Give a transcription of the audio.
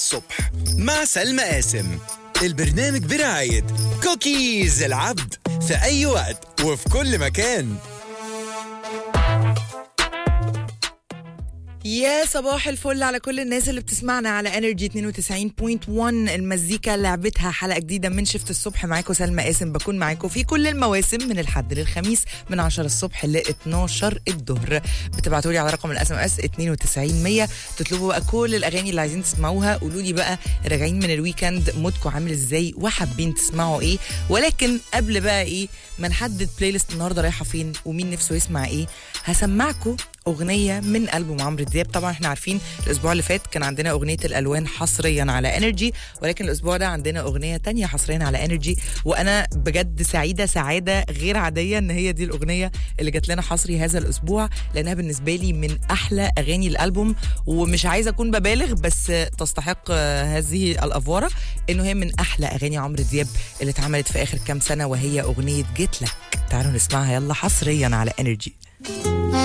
الصبح مع سلمى قاسم البرنامج برعاية كوكيز العبد في أي وقت وفي كل مكان يا صباح الفل على كل الناس اللي بتسمعنا على انرجي 92.1 المزيكا لعبتها حلقه جديده من شفت الصبح معاكم سلمى قاسم بكون معاكم في كل المواسم من الحد للخميس من 10 الصبح ل 12 الظهر بتبعتوا لي على رقم الاس ام اس 92100 تطلبوا بقى كل الاغاني اللي عايزين تسمعوها قولوا لي بقى راجعين من الويكند مودكم عامل ازاي وحابين تسمعوا ايه ولكن قبل بقى ايه ما نحدد بلاي ليست النهارده رايحه فين ومين نفسه يسمع ايه هسمعكم اغنيه من البوم عمرو دياب طبعا احنا عارفين الاسبوع اللي فات كان عندنا اغنيه الالوان حصريا على انرجي ولكن الاسبوع ده عندنا اغنيه تانية حصريا على انرجي وانا بجد سعيده سعاده غير عاديه ان هي دي الاغنيه اللي جات لنا حصري هذا الاسبوع لانها بالنسبه لي من احلى اغاني الالبوم ومش عايزه اكون ببالغ بس تستحق آه، هذه الافوره انه هي من احلى اغاني عمرو دياب اللي اتعملت في اخر كام سنه وهي اغنيه جيت لك تعالوا نسمعها يلا حصريا على انرجي